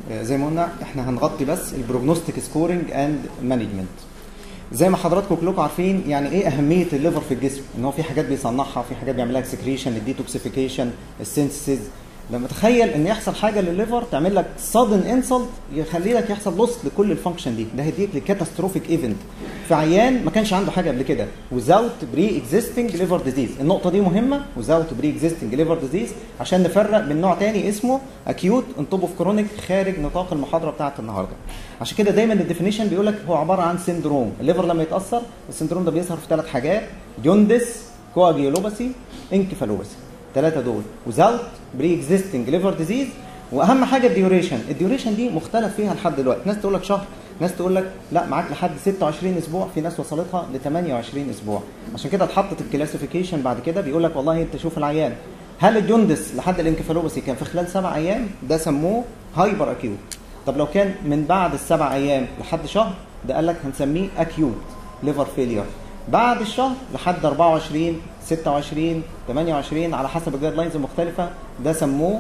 آه، زي ما قلنا احنا هنغطي بس البروجنوستيك سكورنج اند مانجمنت زي ما حضراتكم كلكم عارفين يعني ايه اهميه الليفر في الجسم ان هو في حاجات بيصنعها في حاجات بيعمل لها اكسكريشن الديتوكسيفيكيشن السينثيسيس لما تخيل ان يحصل حاجه للليفر تعمل لك سادن انسلت يخلي لك يحصل لوس لكل الفانكشن دي ده هيديك لكاتاستروفيك ايفنت في عيان ما كانش عنده حاجه قبل كده without بري اكزيستنج ليفر ديزيز النقطه دي مهمه without بري اكزيستنج ليفر ديزيز عشان نفرق بين نوع تاني اسمه اكيوت انتوب اوف كرونيك خارج نطاق المحاضره بتاعه النهارده عشان كده دايما الديفينيشن بيقول لك هو عباره عن سندروم الليفر لما يتاثر السندروم ده بيظهر في ثلاث حاجات جوندس كواجيولوباسي انكفالوباسي ثلاثه دول without بري اكزيستنج ليفر ديزيز واهم حاجه الديوريشن الديوريشن دي مختلف فيها لحد دلوقتي ناس تقول لك شهر ناس تقول لك لا معاك لحد 26 اسبوع في ناس وصلتها ل 28 اسبوع عشان كده اتحطت الكلاسيفيكيشن بعد كده بيقول لك والله انت شوف العيان هل الجوندس لحد الانكفالوباسي كان في خلال سبع ايام ده سموه هايبر اكيوت طب لو كان من بعد السبع ايام لحد شهر ده قال لك هنسميه اكيوت ليفر فيلير بعد الشهر لحد 24 26 28 على حسب الجايد لاينز المختلفه ده سموه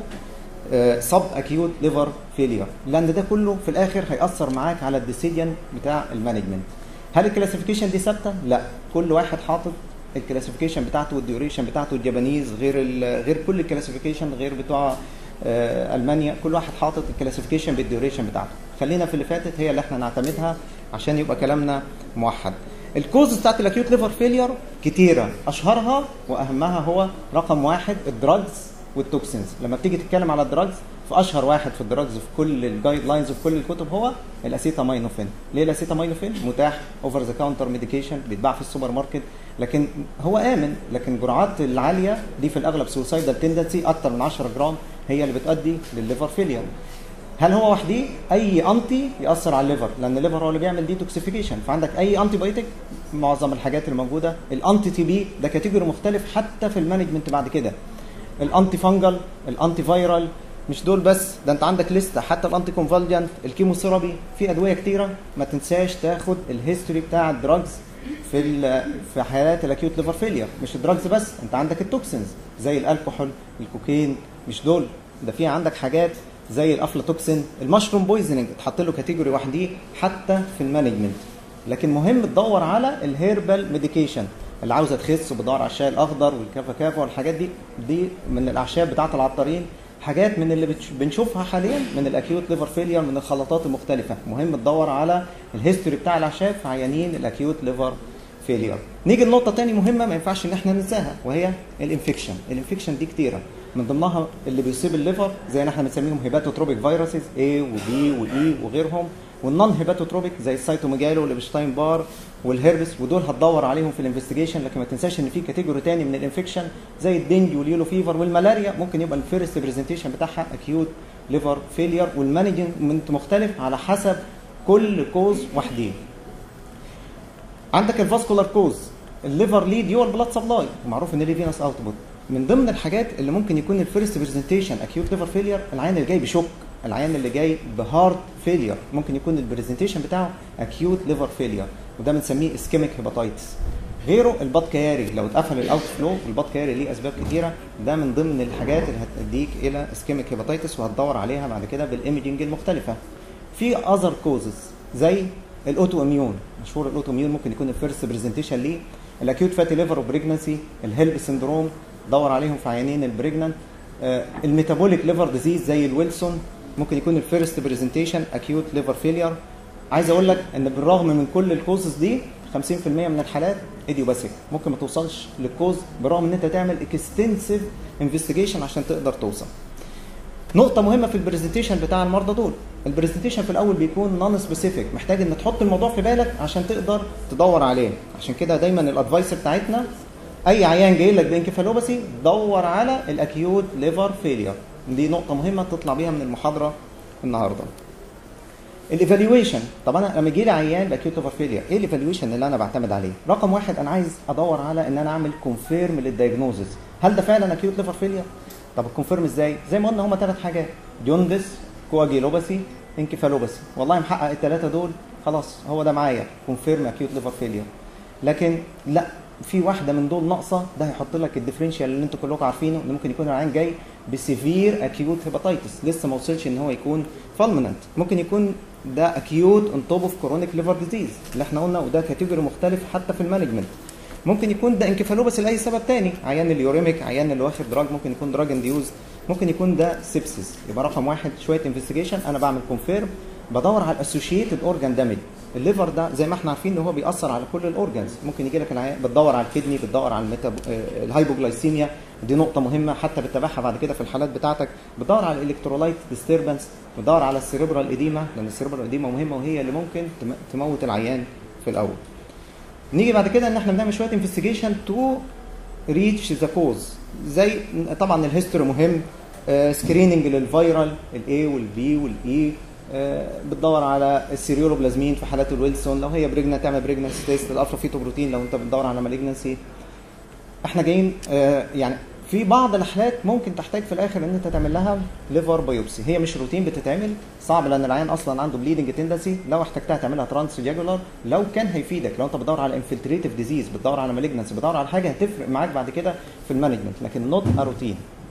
سب اكيوت ليفر فيلير لان ده كله في الاخر هياثر معاك على الديسيجن بتاع المانجمنت هل الكلاسيفيكيشن دي ثابته لا كل واحد حاطط الكلاسيفيكيشن بتاعته والديوريشن بتاعته الجابانيز غير ال- غير كل الكلاسيفيكيشن غير بتوع آه، المانيا كل واحد حاطط الكلاسيفيكيشن بالديوريشن بتاعته خلينا في اللي فاتت هي اللي احنا نعتمدها عشان يبقى كلامنا موحد الكوز بتاعت الاكيوت ليفر فيلير كتيره اشهرها واهمها هو رقم واحد الدراجز والتوكسينز لما بتيجي تتكلم على الدراجز فاشهر واحد في الدراجز في كل الجايد لاينز وفي كل الكتب هو الاسيتامينوفين ليه الاسيتامينوفين متاح اوفر ذا كاونتر ميديكيشن بيتباع في السوبر ماركت لكن هو امن لكن الجرعات العاليه دي في الاغلب سوسايدال تندنسي اكتر من 10 جرام هي اللي بتؤدي للليفر فيلير هل هو وحده اي انتي ياثر على الليفر لان الليفر هو اللي بيعمل ديتوكسيفيكيشن فعندك اي انتي بايوتيك معظم الحاجات اللي موجوده الانتي تي بي ده كاتيجوري مختلف حتى في المانجمنت بعد كده الانتي فانجل الانتي فايرال مش دول بس ده انت عندك لسته حتى الانتي كونفالجنت الكيموثيرابي في ادويه كتيره ما تنساش تاخد الهيستوري بتاع الدراجز في ال- في حالات الاكيوت ليفر فيلير مش الدراجز بس انت عندك التوكسينز زي الكحول الكوكين مش دول ده في عندك حاجات زي الافلاتوكسين المشروم بويزنينج اتحط له كاتيجوري وحديه حتى في المانجمنت لكن مهم تدور على الهيربال ميديكيشن اللي عاوزه تخس وبتدور على الشاي الاخضر والكافا كافا والحاجات دي دي من الاعشاب بتاعه العطارين حاجات من اللي بتش- بنشوفها حاليا من الاكيوت ليفر فيلير من الخلطات المختلفه مهم تدور على الهيستوري بتاع الاعشاب في عيانين الاكيوت ليفر فيلير نيجي لنقطه تاني مهمه ما ينفعش ان احنا ننساها وهي الانفكشن الانفكشن دي كتيره من ضمنها اللي بيصيب الليفر زي ما احنا بنسميهم هيباتوتروبيك فيروسز A وبي واي وغيرهم والنون هيباتوتروبيك زي السيتوميجالو والابشتاين بار والهيربس ودول هتدور عليهم في الانفستيجيشن لكن ما تنساش ان في كاتيجوري تاني من الانفكشن زي الدنج واليولو فيفر والملاريا ممكن يبقى الفيرست برزنتيشن بتاعها اكيوت ليفر فيلير والمانجمنت مختلف على حسب كل كوز وحدين عندك الفاسكولار كوز الليفر ليد يور بلاد سبلاي ومعروف ان ليه فينس اوتبوت من ضمن الحاجات اللي ممكن يكون الفيرست برزنتيشن اكيوت ليفر فيلير العيان اللي جاي بشوك العيان اللي جاي بهارت فيلير ممكن يكون البرزنتيشن بتاعه اكيوت ليفر فيلير وده بنسميه اسكيميك هيباتايتس غيره الباد كياري لو اتقفل الاوت فلو الباد كياري ليه اسباب كتيره ده من ضمن الحاجات اللي هتديك الى اسكيميك هيباتايتس وهتدور عليها بعد كده بالايمجنج المختلفه في اذر كوزز زي الاوتو اميون مشهور الاوتو اميون ممكن يكون الفيرست برزنتيشن ليه الاكيوت فاتي ليفر وبريجنسي الهيلب سندروم دور عليهم في عيانين البريجننت آه، الميتابوليك ليفر ديزيز زي الويلسون ممكن يكون الفيرست برزنتيشن اكيوت ليفر فيلير عايز اقول لك ان بالرغم من كل الكوزز دي 50% من الحالات ايديوباثيك ممكن ما توصلش للكوز بالرغم ان انت تعمل اكستنسيف انفستيجيشن عشان تقدر توصل نقطة مهمة في البرزنتيشن بتاع المرضى دول البرزنتيشن في الأول بيكون نون سبيسيفيك محتاج إن تحط الموضوع في بالك عشان تقدر تدور عليه عشان كده دايما الأدفايس بتاعتنا أي عيان جاي لك بانكفالوباسي دور على الأكيوت ليفر فيلير دي نقطة مهمة تطلع بيها من المحاضرة النهاردة الايفالويشن طب انا لما يجي لي عيان باكيوت ليفر فيلير ايه الايفالويشن اللي انا بعتمد عليه رقم واحد انا عايز ادور على ان انا اعمل كونفيرم للدايجنوزز هل ده فعلا اكيوت ليفر فيلير طب الكونفيرم ازاي زي ما قلنا هما ثلاث حاجات جوندس كواجيلوباسي انكفالوباسي والله محقق الثلاثه دول خلاص هو ده معايا كونفيرم اكيوت ليفر فيلير لكن لا في واحده من دول ناقصه ده هيحط لك الديفرنشال اللي انتوا كلكم عارفينه ان ممكن يكون العيان جاي بسيفير اكيوت هيباتيتس لسه ما وصلش ان هو يكون فالمننت ممكن يكون ده اكيوت اون توب اوف كرونيك ليفر ديزيز اللي احنا قلنا وده كاتيجوري مختلف حتى في المانجمنت ممكن يكون ده انكفالوباثي لاي سبب تاني عيان اليوريميك عيان اللي واخد دراج ممكن يكون دراج انديوز ممكن يكون ده سيبسيس يبقى رقم واحد شويه انفستيجيشن انا بعمل كونفيرم بدور على الاسوشيتد اورجان دامج الليفر ده زي ما احنا عارفين ان هو بيأثر على كل الاورجانز ممكن يجي لك العيان بتدور على الكدني بتدور على الميتاب... آه، الهايبوجلايسيميا دي نقطة مهمة حتى بتتابعها بعد كده في الحالات بتاعتك بتدور على الالكترولايت ديستربنس بتدور على السيريبرال اديما لان السيريبرال اديما مهمة وهي اللي ممكن تم- تموت العيان في الاول نيجي بعد كده ان احنا بنعمل شويه انفستيجيشن تو ريتش ذا كوز زي طبعا الهيستوري مهم سكريننج للفيرال الاي والبي والاي بتدور على السيريولوبلازمين في حالات الويلسون لو هي بريجنا تعمل بريجنسي تيست الافروفيتوبروتين لو انت بتدور على مالجنسي احنا جايين آه، يعني في بعض الحالات ممكن تحتاج في الاخر ان انت تعمل لها ليفر بايوبسي هي مش روتين بتتعمل صعب لان العيان اصلا عنده بليدنج تندنسي لو احتجتها تعملها ترانس جاجولار لو كان هيفيدك لو انت بتدور على انفلتريتيف ديزيز بتدور على مالجنسي بتدور على حاجه هتفرق معاك بعد كده في المانجمنت لكن نوت ا روتين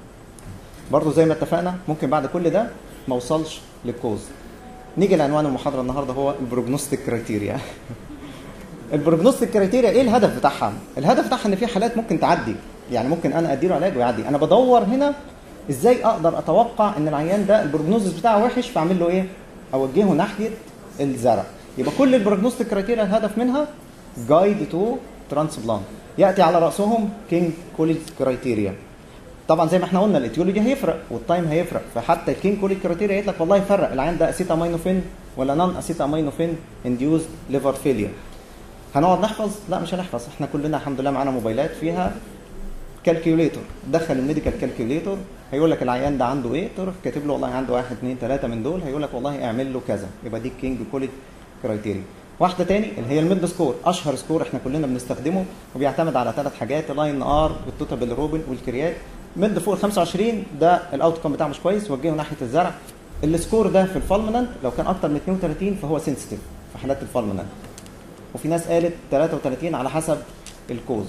برضه زي ما اتفقنا ممكن بعد كل ده ما اوصلش للكوز نيجي لعنوان المحاضره النهارده هو البروجنوستيك كرايتيريا البروجنوستيك كرايتيريا ايه الهدف بتاعها؟ الهدف بتاعها ان في حالات ممكن تعدي يعني ممكن انا اديله علاج ويعدي انا بدور هنا ازاي اقدر اتوقع ان العيان ده البروجنوزس بتاعه وحش فاعمل له ايه؟ اوجهه ناحيه الزرع يبقى كل البروجنوستيك كرايتيريا الهدف منها جايد تو ترانسبلانت ياتي على راسهم كينج كوليج كرايتيريا طبعا زي ما احنا قلنا الاتيولوجي هيفرق والتايم هيفرق فحتى الكين كوليك كرايتيريا قالت لك والله يفرق العيان ده اسيتا امينوفين ولا نون اسيتا امينوفين انديوزد ليفر فيلير هنقعد نحفظ لا مش هنحفظ احنا كلنا الحمد لله معانا موبايلات فيها كالكيوليتور دخل الميديكال كالكيوليتور هيقول لك العيان ده عنده ايه تروح كاتب له والله عنده واحد اثنين ثلاثه من دول هيقول لك والله اعمل له كذا يبقى دي كينج كوليك كرايتيريا واحده تاني اللي هي الميد سكور اشهر سكور احنا كلنا بنستخدمه وبيعتمد على ثلاث حاجات الاين ار والتوتال بالروبن والكريات ميد فوق ال 25 ده الاوت كوم بتاعه مش كويس وجهه ناحيه الزرع السكور ده في الفالمننت لو كان اكتر من 32 فهو سنسيتيف في حالات الفالمننت وفي ناس قالت 33 على حسب الكوز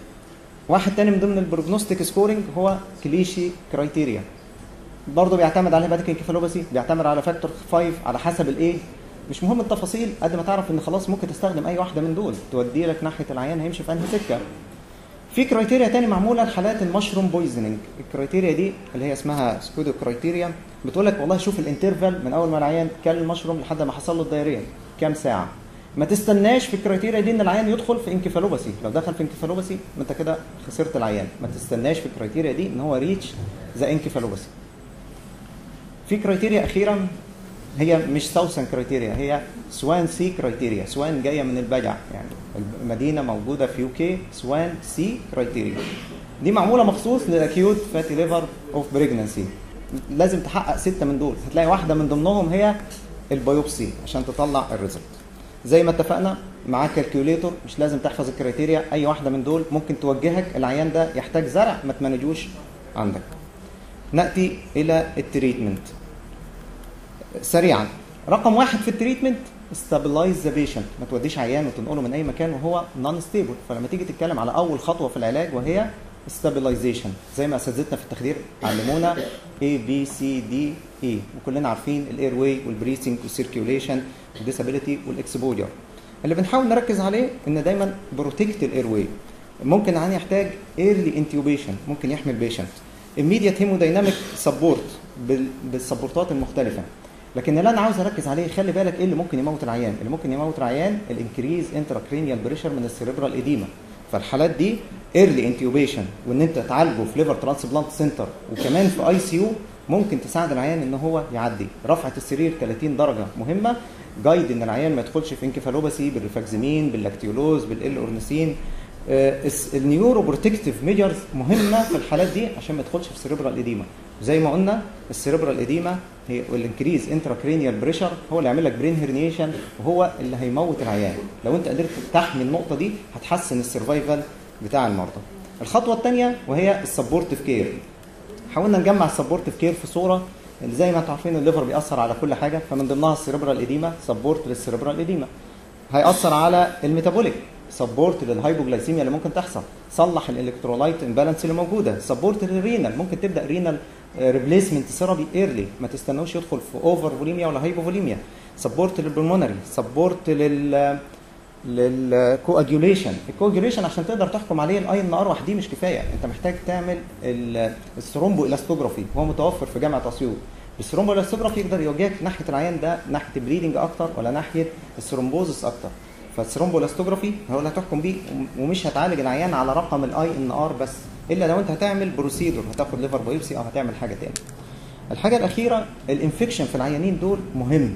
واحد تاني من ضمن البروجنوستيك سكورنج هو كليشي كرايتيريا برضه بيعتمد على هيباتيك انكفالوباثي بيعتمد على فاكتور 5 على حسب الايه مش مهم التفاصيل قد ما تعرف ان خلاص ممكن تستخدم اي واحده من دول تودي لك ناحيه العيان هيمشي في انهي سكه في كرايتيريا تاني معموله لحالات المشروم بويزنينج الكرايتيريا دي اللي هي اسمها سكودو كرايتيريا بتقول لك والله شوف الانترفال من اول ما العيان كل المشروم لحد ما حصل له الدايريه كام ساعه ما تستناش في الكرايتيريا دي ان العيان يدخل في انكفالوباثي لو دخل في انكفالوباثي ما انت كده خسرت العيان ما تستناش في الكرايتيريا دي ان هو ريتش ذا انكفالوباثي في كرايتيريا اخيرا هي مش ساوثن كرايتيريا هي سوان سي كرايتيريا سوان جايه من البجع يعني المدينه موجوده في يو كي سوان سي كرايتيريا دي معموله مخصوص للاكيوت فاتي ليفر اوف بريجنسي لازم تحقق سته من دول هتلاقي واحده من ضمنهم هي البيوبسي عشان تطلع الريزلت زي ما اتفقنا معاك كالكوليتور مش لازم تحفظ الكرايتيريا اي واحده من دول ممكن توجهك العيان ده يحتاج زرع ما تمانجوش عندك ناتي الى التريتمنت سريعا رقم واحد في التريتمنت استابلايز ذا بيشنت ما توديش عيان وتنقله من اي مكان وهو نون ستيبل فلما تيجي تتكلم على اول خطوه في العلاج وهي stabilization زي ما اساتذتنا في التخدير علمونا A B C D E وكلنا عارفين الاير واي والبريسنج والسيركيوليشن والديسابيلتي والاكسبوجر اللي بنحاول نركز عليه ان دايما بروتكت الاير واي ممكن العيان يحتاج ايرلي انتيوبيشن ممكن يحمل بيشنت immediate hemodynamic support بالسبورتات المختلفه لكن اللي انا عاوز اركز عليه خلي بالك ايه اللي ممكن يموت العيان اللي ممكن يموت العيان الانكريز انتراكرينيال بريشر من السيريبرال اديما فالحالات دي ايرلي انتيوبيشن وان انت تعالجه في ليفر ترانسبلانت سنتر وكمان في اي سي يو ممكن تساعد العيان ان هو يعدي رفعه السرير 30 درجه مهمه جايد ان العيان ما يدخلش في انكفالوباثي بالريفاكزيمين باللاكتيولوز بالال اورنيسين النيورو بروتكتيف ميجرز مهمه في الحالات دي عشان ما يدخلش في سيريبرال اديما زي ما قلنا السيريبرال اديما هي والانكريز انتراكرينيال بريشر هو اللي يعمل لك برين هيرنيشن وهو اللي هيموت العيان لو انت قدرت تحمي النقطه دي هتحسن السرفايفل بتاع المرضى الخطوه الثانيه وهي السبورتيف كير حاولنا نجمع السبورتيف كير في صوره اللي زي ما انتم عارفين الليفر بيأثر على كل حاجه فمن ضمنها السيريبرال اديما سبورت للسيريبرال اديما هيأثر على الميتابوليك سبورت للهايبوجلايسيميا اللي ممكن تحصل صلح الالكترولايت امبالانس اللي موجوده سبورت للرينال ممكن تبدا رينال ريبليسمنت ثيرابي ايرلي ما تستنوش يدخل في اوفر فوليميا ولا هايبوفوليميا سبورت للبلمونري سبورت لل للكواجيوليشن الكواجيوليشن عشان تقدر تحكم عليه الاي ان ار وحديه مش كفايه انت محتاج تعمل ال- الثرومبو الاستوجرافي هو متوفر في جامعه اسيوط الثرومبو الاستوجرافي يقدر يوجهك ناحيه العيان ده ناحيه البليدنج اكتر ولا ناحيه الثرومبوزس اكتر فالثرومبو الاستوجرافي هو اللي هتحكم بيه ومش هتعالج العيان على رقم الاي ان ار بس الا لو انت هتعمل بروسيدور هتاخد ليفر بايوبسي او هتعمل حاجه تاني الحاجه الاخيره الانفكشن في العيانين دول مهم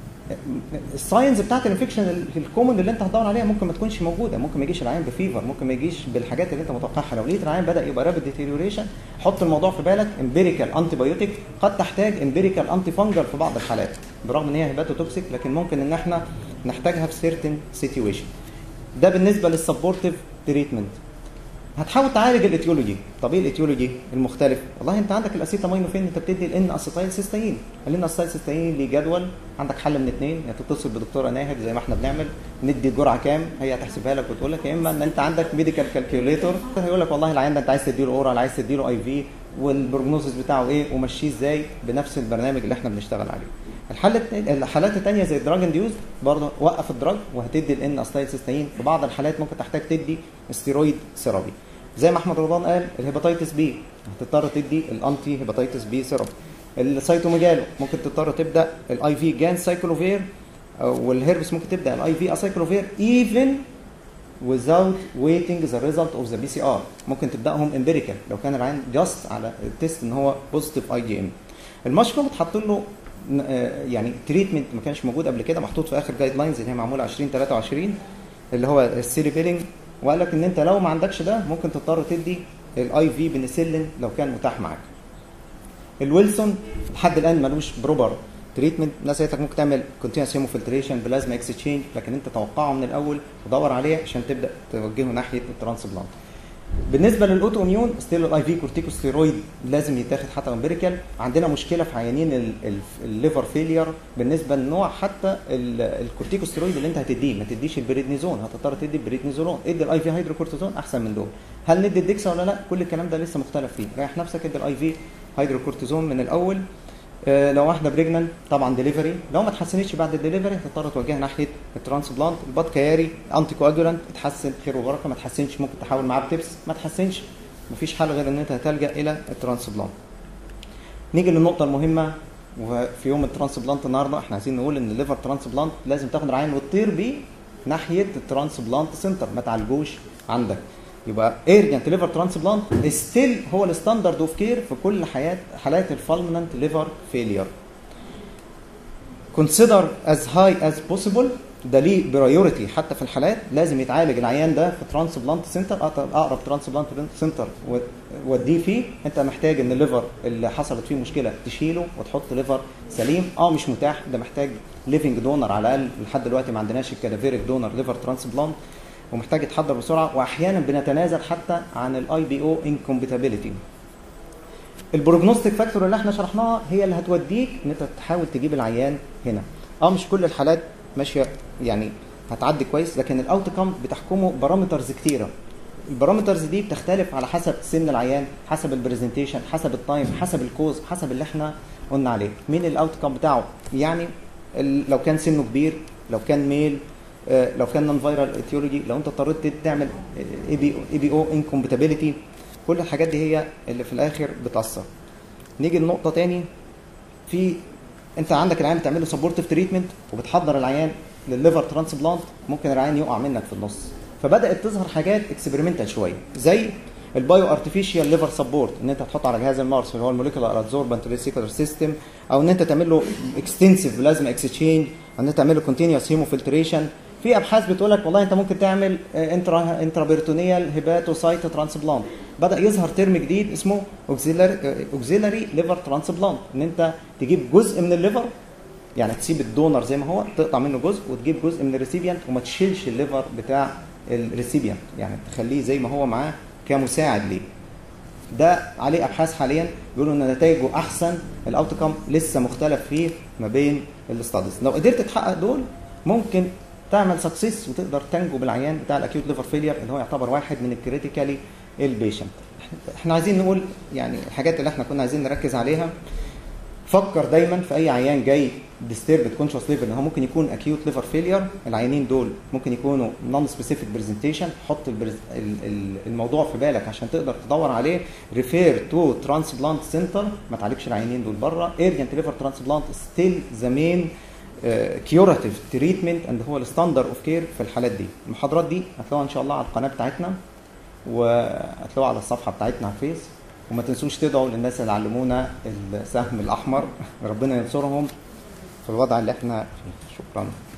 الساينز بتاعت الانفكشن الكومن اللي انت هتدور عليها ممكن ما تكونش موجوده ممكن ما يجيش العيان بفيفر ممكن ما يجيش بالحاجات اللي انت متوقعها لو لقيت العيان بدا يبقى رابid ديتيريوريشن حط الموضوع في بالك امبيريكال انتي بايوتيك قد تحتاج امبيريكال انتي فانجل في بعض الحالات برغم ان هي هيباتوتوكسيك لكن ممكن ان احنا نحتاجها في سيرتن سيتويشن ده بالنسبه للسبورتيف تريتمنت هتحاول تعالج الاتيولوجي طب ايه الاتيولوجي المختلف والله انت عندك الاسيتامينوفين انت بتدي الان اسيتايل سيستين الان اسيتايل سيستين ليه جدول عندك حل من اثنين يا تتصل بدكتوره ناهد زي ما احنا بنعمل ندي الجرعه كام هي هتحسبها لك وتقول لك يا اما ان انت عندك ميديكال كالكيوليتور هيقول لك والله العيان ده انت عايز تديله اورال عايز تديله اي في والبروجنوسيس بتاعه ايه ومشيه ازاي بنفس البرنامج اللي احنا بنشتغل عليه الحل التاني- الحالات الثانيه زي الدراج انديوز برضه وقف الدراج وهتدي الان اسيتايل سيستين في بعض الحالات ممكن تحتاج تدي ستيرويد ثيرابي زي ما احمد رمضان قال الهيباتيتس بي هتضطر تدي الانتي هيباتيتس بي سيرب السيتوميجالو ممكن تضطر تبدا الاي في جان سايكلوفير والهيربس ممكن تبدا الاي في اسايكلوفير ايفن without waiting the result of the PCR ممكن تبداهم امبيريكال لو كان العين جاست على التيست ان هو بوزيتيف اي جي ام المشروب اتحط له ن- آه، يعني تريتمنت ما كانش موجود قبل كده محطوط في اخر جايد لاينز اللي هي معموله 2023 اللي هو السيليبيلينج وقال لك ان انت لو ما عندكش ده ممكن تضطر تدي الاي في بنسلين لو كان متاح معاك الويلسون لحد الان ملوش بروبر تريتمنت الناس قالت لك ممكن تعمل كونتينوس هيموفلتريشن بلازما اكسشينج لكن انت توقعه من الاول ودور عليه عشان تبدا توجهه ناحيه الترانسبلانت بالنسبه للاوتو اميون ستيل الاي في كورتيكوستيرويد لازم يتاخد حتى امبيريكال عندنا مشكله في عيانين ال- ال- الليفر فيلير بالنسبه لنوع حتى ال- الكورتيكوستيرويد اللي انت هتديه ما تديش البريدنيزون هتضطر تدي البريدنيزولون ادي الاي في هيدروكورتيزون احسن من دول هل ندي الدكسا ولا لا كل الكلام ده لسه مختلف فيه ريح نفسك ادي الاي في هيدروكورتيزون من الاول آه، لو واحده بريجننت طبعا ديليفري لو ما اتحسنتش بعد الدليفري هتضطر توجهها ناحيه الترانسبلانت الباد كياري انتي كواجولانت اتحسن خير وبركه ما اتحسنش ممكن تحاول معاه بتبس ما اتحسنش مفيش حل غير ان انت هتلجا الى الترانسبلانت نيجي للنقطه المهمه وفي يوم الترانسبلانت النهارده احنا عايزين نقول ان الليفر ترانسبلانت لازم تاخد العين وتطير بيه ناحيه الترانسبلانت سنتر ما تعالجوش عندك يبقى ايرجنت ليفر ترانسبلانت ستيل هو الستاندرد اوف كير في كل حياه حالات الفالمنت ليفر فيلير consider as high as possible ده ليه برايورتي حتى في الحالات لازم يتعالج العيان ده في ترانسبلانت سنتر اقرب ترانسبلانت سنتر وديه فيه انت محتاج ان الليفر اللي حصلت فيه مشكله تشيله وتحط ليفر سليم اه مش متاح ده محتاج ليفنج دونر على الاقل لحد دلوقتي ما عندناش الكادافيريك دونر ليفر ترانسبلانت ومحتاج يتحضر بسرعه واحيانا بنتنازل حتى عن الاي بي او انكومباتيبيليتي البروجنوستيك فاكتور اللي احنا شرحناها هي اللي هتوديك ان انت تحاول تجيب العيان هنا اه مش كل الحالات ماشيه يعني هتعدي كويس لكن الاوت كام بتحكمه بارامترز كتيره البارامترز دي بتختلف على حسب سن العيان حسب البرزنتيشن حسب التايم حسب الكوز حسب اللي احنا قلنا عليه مين الاوت كام بتاعه يعني ال- لو كان سنه كبير لو كان ميل آه، لو كان نون فايرال ايتيولوجي لو انت اضطريت تعمل اي بي اي بي او انكومباتيبيليتي كل الحاجات دي هي اللي في الاخر بتاثر نيجي لنقطه تاني في انت عندك العيان بتعمل له سبورتيف تريتمنت وبتحضر العيان للليفر ترانسبلانت ممكن العيان يقع منك في النص فبدات تظهر حاجات اكسبيرمنتال شويه زي البايو ارتفيشال ليفر سبورت ان انت تحط على جهاز المارس اللي هو الموليكولار ادزوربنت ريسيكولار سيستم او ان انت تعمل له اكستنسيف بلازما اكسشينج او ان انت تعمل له كونتينوس هيموفلتريشن في ابحاث بتقول لك والله انت ممكن تعمل انترا انترابيرتونيال هيباتوسايت ترانسبلانت بدا يظهر ترم جديد اسمه اوكسيلاري ليفر ترانسبلانت ان انت تجيب جزء من الليفر يعني تسيب الدونر زي ما هو تقطع منه جزء وتجيب جزء من الريسيبيانت وما تشيلش الليفر بتاع الريسيبيانت يعني تخليه زي ما هو معاه كمساعد ليه ده عليه ابحاث حاليا بيقولوا ان نتائجه احسن الاوت كام لسه مختلف فيه ما بين الاستاديز لو قدرت تحقق دول ممكن تعمل سكسس وتقدر تنجو بالعيان بتاع الاكيوت ليفر فيلير اللي هو يعتبر واحد من الكريتيكالي البيشنت احنا عايزين نقول يعني الحاجات اللي احنا كنا عايزين نركز عليها فكر دايما في اي عيان جاي ديستربد كونشس ليفر ان هو ممكن يكون اكيوت ليفر فيلير العيانين دول ممكن يكونوا نون سبيسيفيك برزنتيشن حط البرز... ال- ال- الموضوع في بالك عشان تقدر تدور عليه ريفير تو ترانسبلانت سنتر ما تعالجش العيانين دول بره ايرجنت ليفر ترانسبلانت ستيل ذا مين كيوراتيف تريتمنت اند هو الستاندر اوف كير في الحالات دي المحاضرات دي هتلاقوها ان شاء الله على القناه بتاعتنا وهتلاقوها على الصفحه بتاعتنا على الفيس وما تنسوش تدعوا للناس اللي علمونا السهم الاحمر ربنا ينصرهم في الوضع اللي احنا فيه شكرا